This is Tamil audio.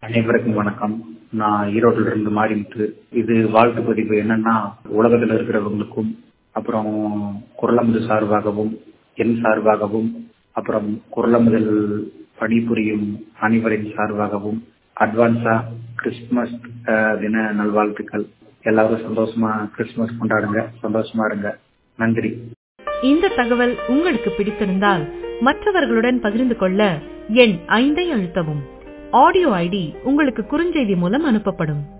அனைவருக்கும் வணக்கம் நான் ஈரோட்டில் இருந்து மாறிமுத்து இது வாழ்த்து பதிவு என்னன்னா உலகத்தில் இருக்கிறவங்களுக்கும் அப்புறம் குரலமுது சார்பாகவும் என் சார்பாகவும் அப்புறம் குரலமுதல் பணிபுரியும் அனைவரின் சார்பாகவும் அட்வான்ஸா கிறிஸ்துமஸ் அஹ், தின நல்வாழ்த்துக்கள் எல்லாரும் சந்தோஷமா கிறிஸ்துமஸ் கொண்டாடுங்க சந்தோஷமா இருங்க நன்றி இந்த தகவல் உங்களுக்கு பிடித்திருந்தால் மற்றவர்களுடன் பகிர்ந்து கொள்ள எண் ஐந்தை அழுத்தவும் ஆடியோ ஐடி உங்களுக்கு குறுஞ்செய்தி மூலம் அனுப்பப்படும்